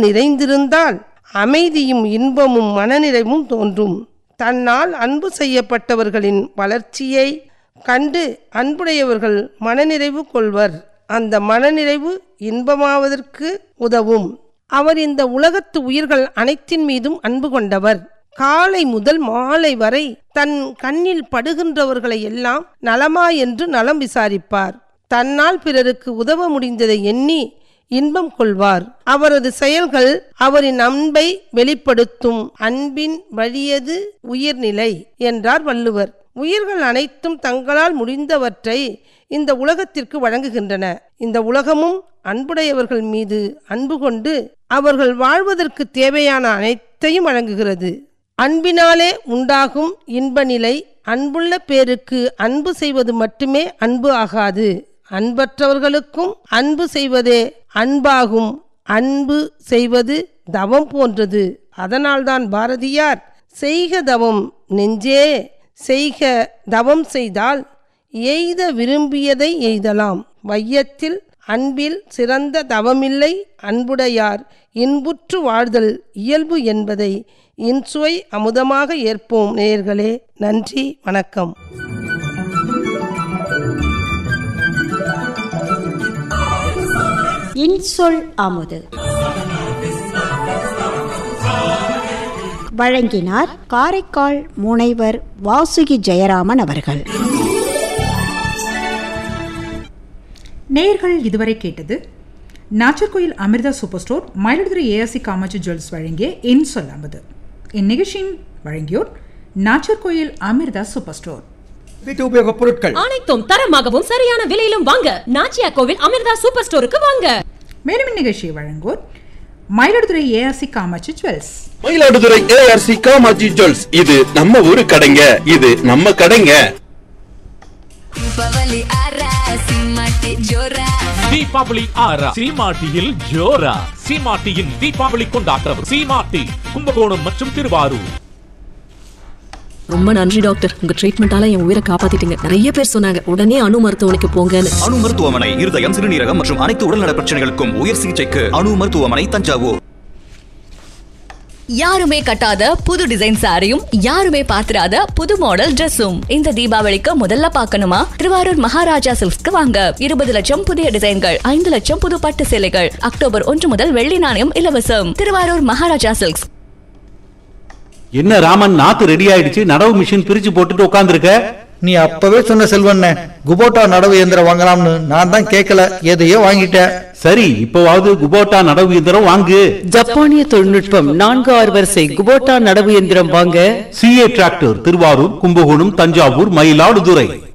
நிறைந்திருந்தால் அமைதியும் இன்பமும் மனநிறைவும் தோன்றும் தன்னால் அன்பு செய்யப்பட்டவர்களின் வளர்ச்சியை கண்டு அன்புடையவர்கள் மனநிறைவு கொள்வர் அந்த மனநிறைவு இன்பமாவதற்கு உதவும் அவர் இந்த உலகத்து உயிர்கள் அனைத்தின் மீதும் அன்பு கொண்டவர் காலை முதல் மாலை வரை தன் கண்ணில் படுகின்றவர்களை எல்லாம் நலமா என்று நலம் விசாரிப்பார் தன்னால் பிறருக்கு உதவ முடிந்ததை எண்ணி இன்பம் கொள்வார் அவரது செயல்கள் அவரின் அன்பை வெளிப்படுத்தும் அன்பின் வழியது உயிர்நிலை என்றார் வள்ளுவர் உயிர்கள் அனைத்தும் தங்களால் முடிந்தவற்றை இந்த உலகத்திற்கு வழங்குகின்றன இந்த உலகமும் அன்புடையவர்கள் மீது அன்பு கொண்டு அவர்கள் வாழ்வதற்கு தேவையான அனைத்தையும் வழங்குகிறது அன்பினாலே உண்டாகும் இன்ப நிலை அன்புள்ள பேருக்கு அன்பு செய்வது மட்டுமே அன்பு ஆகாது அன்பற்றவர்களுக்கும் அன்பு செய்வதே அன்பாகும் அன்பு செய்வது தவம் போன்றது அதனால்தான் பாரதியார் செய்க தவம் நெஞ்சே செய்க தவம் செய்தால் எய்த விரும்பியதை எய்தலாம் வையத்தில் அன்பில் சிறந்த தவமில்லை அன்புடையார் இன்புற்று வாழ்தல் இயல்பு என்பதை இன்சுவை அமுதமாக ஏற்போம் நேயர்களே நன்றி வணக்கம் இன்சொல் அமுது வழங்கினார் காரைக்கால் முனைவர் வாசுகி ஜெயராமன் அவர்கள் நேயர்கள் இதுவரை கேட்டது Nachiyarkoil Amirtha super store Mayiladuthurai ARC Kamatchi jewels வழங்கிய என் சொல்லாமது இந்நிகழ்ச்சியின் வழங்கியோர் நாச்சர்கோயில் அமிர்தா சூப்பர் ஸ்டோர் வீட்டு உபயோகப் பொருட்கள் அனைத்தும் தரமாகவும் சரியான விலையிலும் வாங்க நாச்சியா கோவில் அமிர்தா சூப்பர் ஸ்டோருக்கு வாங்க மேலும் இந்நிகழ்ச்சியை வழங்குவோர் Mayiladuthurai ARC Kamatchi jewels Mayiladuthurai ARC Kamatchi jewels இது நம்ம ஊரு கடைங்க இது நம்ம கடைங்க ದೀಪಾವಳಿ ಆರ ಸಿಂಹಕ್ಕೆ ಜೋರ தீபாவளி ஆறா சீமாட்டியில் ஜோரா சீமாட்டியின் தீபாவளி கொண்டாட்டம் சீமாட்டி கும்பகோணம் மற்றும் திருவாரூர் ரொம்ப நன்றி டாக்டர் உங்க ட்ரீட்மெண்டால என் உயிரை காப்பாத்திட்டீங்க நிறைய பேர் சொன்னாங்க உடனே அணு மருத்துவமனைக்கு போங்கன்னு அணு மருத்துவமனை இருதயம் சிறுநீரகம் மற்றும் அனைத்து உடல்நல பிரச்சனைகளுக்கும் உயர் சிகிச்சைக்கு அணு மருத்துவமனை தஞ்சாவூர் யாருமே கட்டாத புது டிசைன் சாரியும் யாருமே பாத்திராத புது மாடல் Dressum இந்த தீபாவளிக்கு முதல்ல பார்க்கணுமா திருவாரூர் மகாராஜா சில்க்ஸ்க்கு வாங்க இருபது லட்சம் புதிய டிசைன்கள் ஐந்து லட்சம் புது பட்டு சேலைகள் அக்டோபர் ஒன்று முதல் வெள்ளி நாணயம் இலவசம் திருவாரூர் மகாராஜா சில்க்ஸ் என்ன ராமன் நாத்து ரெடி ஆயிடுச்சு நடவு மிஷின் பிரிச்சு போட்டுட்டு உட்காந்துருக்க நீ அப்பவே சொன்ன செல்வண்ண குபோட்டா நடவு இயந்திரம் வாங்கலாம்னு நான் தான் கேட்கல எதையோ வாங்கிட்டேன் சரி இப்பவாவது குபோட்டா நடவு இயந்திரம் வாங்கு ஜப்பானிய தொழில்நுட்பம் நான்கு ஆறு வரிசை குபோட்டா நடவு எந்திரம் வாங்க சிஏ டிராக்டர் திருவாரூர் கும்பகோணம் தஞ்சாவூர் மயிலாடுதுறை